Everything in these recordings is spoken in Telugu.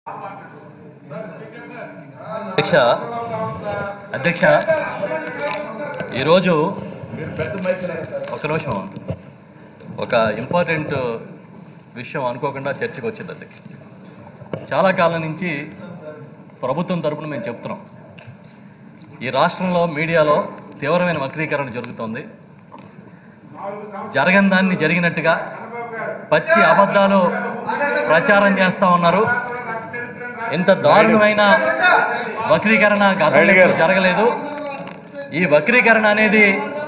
అధ్యక్ష అధ్యక్ష ఈరోజు ఒక నిమిషం ఒక ఇంపార్టెంట్ విషయం అనుకోకుండా చర్చకు వచ్చింది అధ్యక్ష చాలా కాలం నుంచి ప్రభుత్వం తరపున మేము చెప్తున్నాం ఈ రాష్ట్రంలో మీడియాలో తీవ్రమైన వక్రీకరణ జరుగుతోంది జరగని దాన్ని జరిగినట్టుగా పచ్చి అబద్ధాలు ప్రచారం చేస్తూ ఉన్నారు ఇంత దారుణమైన వక్రీకరణ గతంలో ఎప్పుడూ జరగలేదు ఈ వక్రీకరణ అనేది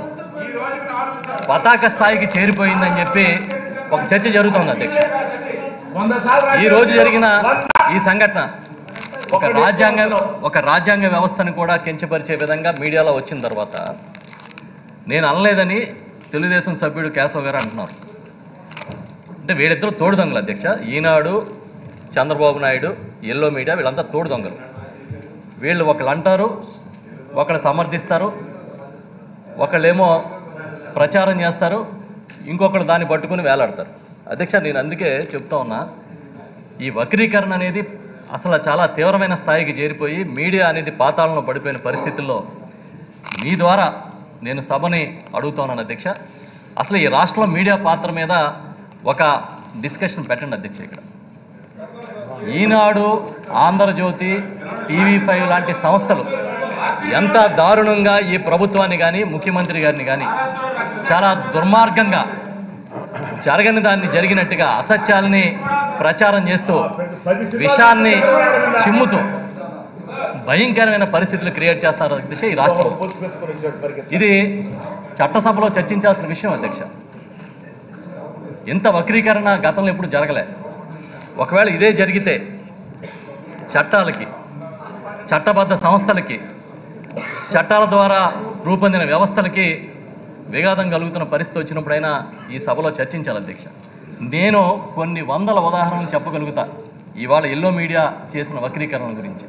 పతాక స్థాయికి చేరిపోయిందని చెప్పి ఒక చర్చ జరుగుతోంది అధ్యక్ష ఈ రోజు జరిగిన ఈ సంఘటన ఒక రాజ్యాంగ ఒక రాజ్యాంగ వ్యవస్థను కూడా కించపరిచే విధంగా మీడియాలో వచ్చిన తర్వాత నేను అనలేదని తెలుగుదేశం సభ్యుడు కేశవ్ గారు అంటున్నారు అంటే వీళ్ళిద్దరూ తోడు దొంగలు అధ్యక్ష ఈనాడు చంద్రబాబు నాయుడు ఎల్లో మీడియా వీళ్ళంతా తోడు దొంగలు వీళ్ళు ఒకళ్ళు అంటారు ఒకళ్ళు సమర్థిస్తారు ఒకళ్ళేమో ప్రచారం చేస్తారు ఇంకొకళ్ళు దాన్ని పట్టుకుని వేలాడతారు అధ్యక్ష నేను అందుకే చెప్తా ఉన్నా ఈ వక్రీకరణ అనేది అసలు చాలా తీవ్రమైన స్థాయికి చేరిపోయి మీడియా అనేది పాతాళంలో పడిపోయిన పరిస్థితుల్లో మీ ద్వారా నేను సభని అడుగుతున్నాను అధ్యక్ష అసలు ఈ రాష్ట్రంలో మీడియా పాత్ర మీద ఒక డిస్కషన్ పెట్టండి అధ్యక్ష ఇక్కడ ఈనాడు ఆంధ్రజ్యోతి టీవీ ఫైవ్ లాంటి సంస్థలు ఎంత దారుణంగా ఈ ప్రభుత్వాన్ని కానీ ముఖ్యమంత్రి గారిని కానీ చాలా దుర్మార్గంగా జరగని దాన్ని జరిగినట్టుగా అసత్యాలని ప్రచారం చేస్తూ విషాన్ని చిమ్ముతూ భయంకరమైన పరిస్థితులు క్రియేట్ చేస్తారు అధ్యక్ష ఈ రాష్ట్రంలో ఇది చట్టసభలో చర్చించాల్సిన విషయం అధ్యక్ష ఇంత వక్రీకరణ గతంలో ఎప్పుడు జరగలే ఒకవేళ ఇదే జరిగితే చట్టాలకి చట్టబద్ధ సంస్థలకి చట్టాల ద్వారా రూపొందిన వ్యవస్థలకి విఘాతం కలుగుతున్న పరిస్థితి వచ్చినప్పుడైనా ఈ సభలో చర్చించాలి అధ్యక్ష నేను కొన్ని వందల ఉదాహరణలు చెప్పగలుగుతా ఇవాళ ఎల్లో మీడియా చేసిన వక్రీకరణ గురించి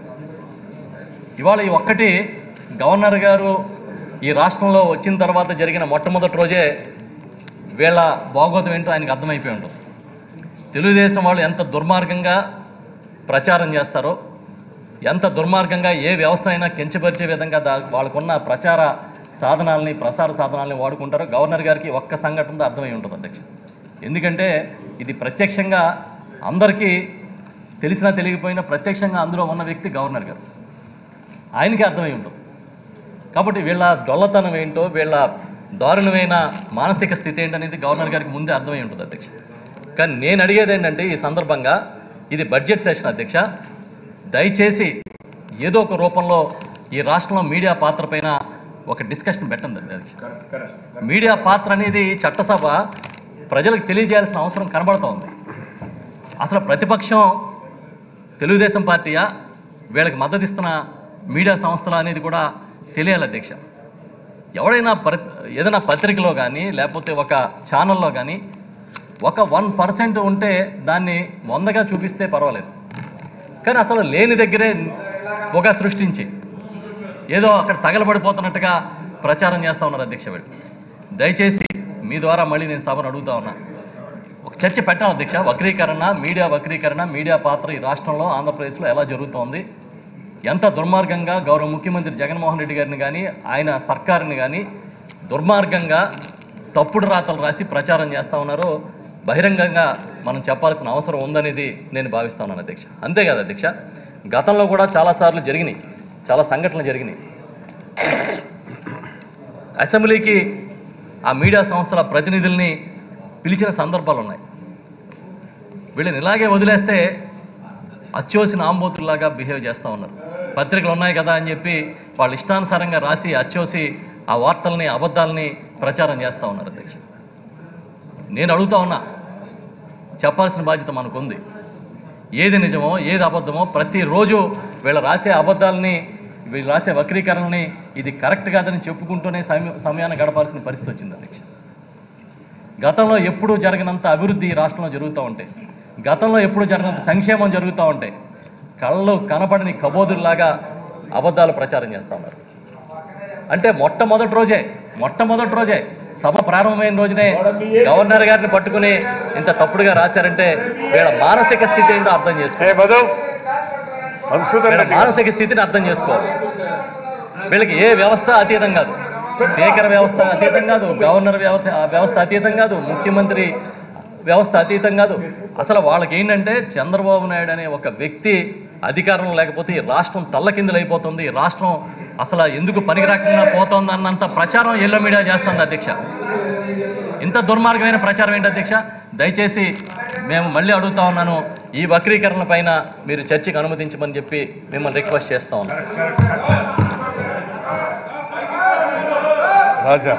ఇవాళ ఈ ఒక్కటి గవర్నర్ గారు ఈ రాష్ట్రంలో వచ్చిన తర్వాత జరిగిన మొట్టమొదటి రోజే వీళ్ళ బాగోతం ఏంటో ఆయనకు అర్థమైపోయి ఉంటుంది తెలుగుదేశం వాళ్ళు ఎంత దుర్మార్గంగా ప్రచారం చేస్తారో ఎంత దుర్మార్గంగా ఏ వ్యవస్థనైనా కించపరిచే విధంగా దా వాళ్ళకున్న ప్రచార సాధనాలని ప్రసార సాధనాలని వాడుకుంటారో గవర్నర్ గారికి ఒక్క సంఘటనతో అర్థమై ఉంటుంది అధ్యక్ష ఎందుకంటే ఇది ప్రత్యక్షంగా అందరికీ తెలిసినా తెలియకపోయినా ప్రత్యక్షంగా అందులో ఉన్న వ్యక్తి గవర్నర్ గారు ఆయనకి అర్థమై ఉంటుంది కాబట్టి వీళ్ళ డొల్లతనం ఏంటో వీళ్ళ దారుణమైన మానసిక స్థితి ఏంటనేది గవర్నర్ గారికి ముందే అర్థమై ఉంటుంది అధ్యక్ష కానీ నేను అడిగేది ఏంటంటే ఈ సందర్భంగా ఇది బడ్జెట్ సెషన్ అధ్యక్ష దయచేసి ఏదో ఒక రూపంలో ఈ రాష్ట్రంలో మీడియా పాత్ర పైన ఒక డిస్కషన్ పెట్టండి అధ్యక్ష మీడియా పాత్ర అనేది చట్టసభ ప్రజలకు తెలియజేయాల్సిన అవసరం కనబడుతూ ఉంది అసలు ప్రతిపక్షం తెలుగుదేశం పార్టీయా వీళ్ళకి మద్దతు ఇస్తున్న మీడియా సంస్థలు అనేది కూడా తెలియాలి అధ్యక్ష ఎవడైనా ప్ర ఏదైనా పత్రికలో కానీ లేకపోతే ఒక ఛానల్లో కానీ ఒక వన్ పర్సెంట్ ఉంటే దాన్ని వందగా చూపిస్తే పర్వాలేదు కానీ అసలు లేని దగ్గరే పొగ సృష్టించి ఏదో అక్కడ తగలబడిపోతున్నట్టుగా ప్రచారం చేస్తూ ఉన్నారు అధ్యక్ష వీళ్ళు దయచేసి మీ ద్వారా మళ్ళీ నేను సభను అడుగుతా ఉన్నా ఒక చర్చ పెట్టాలి అధ్యక్ష వక్రీకరణ మీడియా వక్రీకరణ మీడియా పాత్ర ఈ రాష్ట్రంలో ఆంధ్రప్రదేశ్లో ఎలా జరుగుతోంది ఎంత దుర్మార్గంగా గౌరవ ముఖ్యమంత్రి జగన్మోహన్ రెడ్డి గారిని కానీ ఆయన సర్కారుని కానీ దుర్మార్గంగా తప్పుడు రాతలు రాసి ప్రచారం చేస్తూ ఉన్నారో బహిరంగంగా మనం చెప్పాల్సిన అవసరం ఉందనేది నేను భావిస్తా ఉన్నాను అధ్యక్ష అంతేకాదు అధ్యక్ష గతంలో కూడా చాలాసార్లు జరిగినాయి చాలా సంఘటనలు జరిగినాయి అసెంబ్లీకి ఆ మీడియా సంస్థల ప్రతినిధుల్ని పిలిచిన సందర్భాలు ఉన్నాయి వీళ్ళని ఇలాగే వదిలేస్తే అచ్చోసిన ఆంబోతుల్లాగా బిహేవ్ చేస్తూ ఉన్నారు పత్రికలు ఉన్నాయి కదా అని చెప్పి వాళ్ళ ఇష్టానుసారంగా రాసి అచ్చోసి ఆ వార్తల్ని అబద్ధాలని ప్రచారం చేస్తూ ఉన్నారు అధ్యక్ష నేను అడుగుతా ఉన్నా చెప్పాల్సిన బాధ్యత మనకుంది ఏది నిజమో ఏది అబద్ధమో ప్రతిరోజు వీళ్ళు రాసే అబద్ధాలని వీళ్ళు రాసే వక్రీకరణని ఇది కరెక్ట్ కాదని చెప్పుకుంటూనే సమయ సమయాన్ని గడపాల్సిన పరిస్థితి వచ్చింది అధ్యక్ష గతంలో ఎప్పుడూ జరగనంత అభివృద్ధి ఈ రాష్ట్రంలో జరుగుతూ ఉంటాయి గతంలో ఎప్పుడు జరిగినంత సంక్షేమం జరుగుతూ ఉంటాయి కళ్ళు కనపడని కబోదుల్లాగా అబద్ధాలు ప్రచారం చేస్తూ ఉన్నారు అంటే మొట్టమొదటి రోజే మొట్టమొదటి రోజే సభ ప్రారంభమైన రోజునే గవర్నర్ గారిని పట్టుకుని ఇంత తప్పుడుగా రాశారంటే వీళ్ళ మానసిక స్థితి ఏంటో అర్థం చేసుకో ఏ మధు మధుసూదన్ వీళ్ళ రెడ్డి మానసిక స్థితిని అర్థం చేసుకోవాలి వీళ్ళకి ఏ వ్యవస్థ అతీతం కాదు స్పీకర్ వ్యవస్థ అతీతం కాదు గవర్నర్ వ్యవస్థ వ్యవస్థ అతీతం కాదు ముఖ్యమంత్రి వ్యవస్థ అతీతం కాదు అసలు వాళ్ళకి ఏంటంటే చంద్రబాబు నాయుడు అనే ఒక వ్యక్తి అధికారం లేకపోతే ఈ రాష్ట్రం తల్లకిందులైపోతుంది ఈ రాష్ట్రం అసలు ఎందుకు పనికిరాకుండా పోతుంది అన్నంత ప్రచారం ఎల్లో మీడియా చేస్తుంది అధ్యక్ష ఇంత దుర్మార్గమైన ప్రచారం ఏంటి అధ్యక్ష దయచేసి మేము మళ్ళీ అడుగుతా ఉన్నాను ఈ వక్రీకరణ పైన మీరు చర్చకు అనుమతించమని చెప్పి మిమ్మల్ని రిక్వెస్ట్ చేస్తా ఉన్నాం రాజా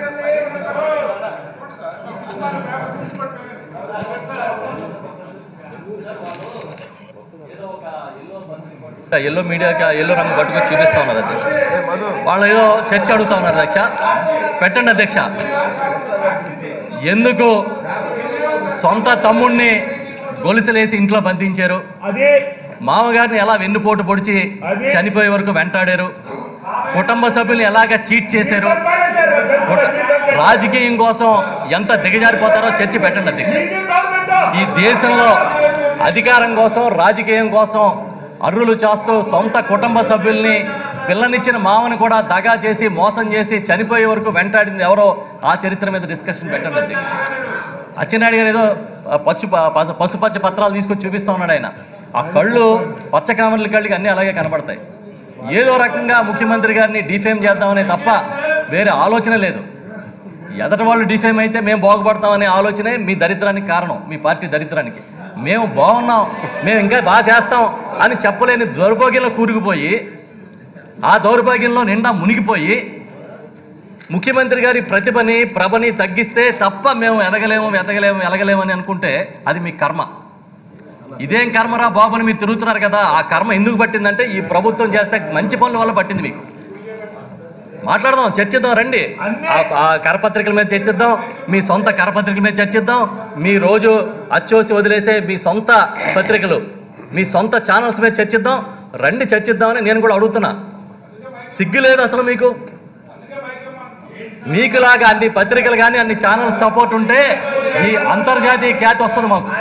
ఎల్లో మీడియాకి ఆ ఎల్లో రంగు పట్టుకొని చూపిస్తా ఉన్నారు అధ్యక్ష వాళ్ళు ఏదో చర్చ అడుగుతా ఉన్నారు అధ్యక్ష పెట్టండి అధ్యక్ష ఎందుకు సొంత తమ్ముణ్ణి గొలుసులేసి ఇంట్లో బంధించారు అదే మామగారిని ఎలా వెన్నుపోటు పొడిచి చనిపోయే వరకు వెంటాడారు కుటుంబ సభ్యులు ఎలాగ చీట్ చేశారు కుట- రాజకీయం కోసం ఎంత దిగజారిపోతారో చర్చ పెట్టండి అధ్యక్ష ఈ దేశంలో అధికారం కోసం రాజకీయం కోసం అర్రులు చేస్తూ సొంత కుటుంబ సభ్యుల్ని పిల్లనిచ్చిన మామని కూడా దగా చేసి మోసం చేసి చనిపోయే వరకు వెంటాడింది ఎవరో ఆ చరిత్ర మీద డిస్కషన్ పెట్టండి అధ్యక్ష అచ్చెన్నాయుడు గారు ఏదో ఆ, పచ్చు ప- పసు- పసుపచ్చ పత్రాలు తీసుకొని చూపిస్తా ఉన్నాడు ఆయన ఆ కళ్ళు పచ్చ కామర్ల కళ్ళకి అన్నీ అలాగే కనబడతాయి ఏదో రకంగా ముఖ్యమంత్రి గారిని డిఫేమ్ చేద్దామనే తప్ప వేరే ఆలోచన లేదు ఎదటి వాళ్ళు డిఫేమ్ అయితే మేము బాగుపడతామనే ఆలోచనే మీ దరిద్రానికి కారణం మీ పార్టీ దరిద్రానికి మేము బాగున్నాం మేము ఇంకా బాగా చేస్తాం అని చెప్పలేని దౌర్భాగ్యంలో కూరుకుపోయి ఆ దౌర్భాగ్యంలో నిండా మునిగిపోయి ముఖ్యమంత్రి గారి ప్రతిభని ప్రభని తగ్గిస్తే తప్ప మేము ఎదగలేము ఎదగలేము ఎదగలేము అని అనుకుంటే అది మీ కర్మ ఇదేం కర్మరా బాబు అని మీరు తిరుగుతున్నారు కదా ఆ కర్మ ఎందుకు పట్టిందంటే ఈ ప్రభుత్వం చేస్తే మంచి పనుల వల్ల పట్టింది మీకు మాట్లాడదాం చర్చిద్దాం రండి ఆ- ఆ కరపత్రికల మీద చర్చిద్దాం మీ సొంత కరపత్రికల మీద చర్చిద్దాం మీ రోజు అచ్చోసి వదిలేసే మీ సొంత పత్రికలు మీ సొంత ఛానల్స్ మీద చర్చిద్దాం రండి చర్చిద్దామని నేను కూడా అడుగుతున్నా సిగ్గు లేదు అసలు మీకు మీకులాగా అన్ని పత్రికలు కానీ అన్ని ఛానల్స్ సపోర్ట్ ఉంటే ఈ అంతర్జాతీయ ఖ్యాతి వస్తుంది మాకు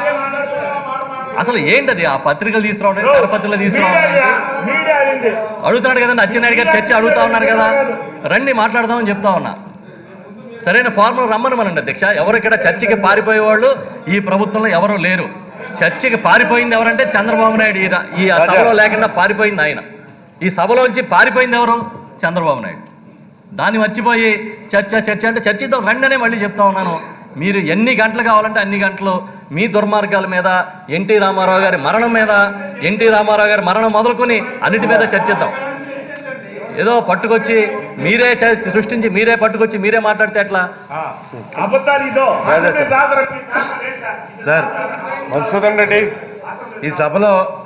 అసలు ఏంటది ఆ పత్రికలు తీసుకురావడం కరపత్రికలు తీసుకురావడం ఏంటి? మీడియా అయింది అడుగుతున్నాడు కదండి అచ్చెన్నాయుడు గారు చర్చ అడుగుతా ఉన్నారు కదా రండి మాట్లాడదామని చెప్తా ఉన్నా సరైన ఫార్ములా రమ్మనమనండి అధ్యక్ష ఎవరు ఇక్కడ చర్చికి పారిపోయేవాళ్ళు ఈ ప్రభుత్వంలో ఎవరు లేరు చర్చికి పారిపోయింది ఎవరంటే చంద్రబాబు నాయుడు ఈ రా- ఈ సభలో లేకుండా పారిపోయింది ఆయన ఈ సభలోంచి పారిపోయింది ఎవరు చంద్రబాబు నాయుడు దాన్ని మర్చిపోయి చర్చ చర్చ అంటే చర్చిద్దాం రండనే మళ్ళీ చెప్తా ఉన్నాను మీరు ఎన్ని గంటలు కావాలంటే అన్ని గంటలు మీ దుర్మార్గాల మీద ఎన్టీ రామారావు గారి మరణం మీద ఎన్టీ రామారావు గారి మరణం మొదలుకొని అన్నిటి మీద చర్చిద్దాం ఏదో పట్టుకొచ్చి మీరే చ- సృష్టించి మీరే పట్టుకొచ్చి మీరే మాట్లాడితే ఎట్లా అబద్ధాలు ఇదో రాజా సార్. సాదర సార్ మధుసూదన్ రెడ్డి ఈ సభలో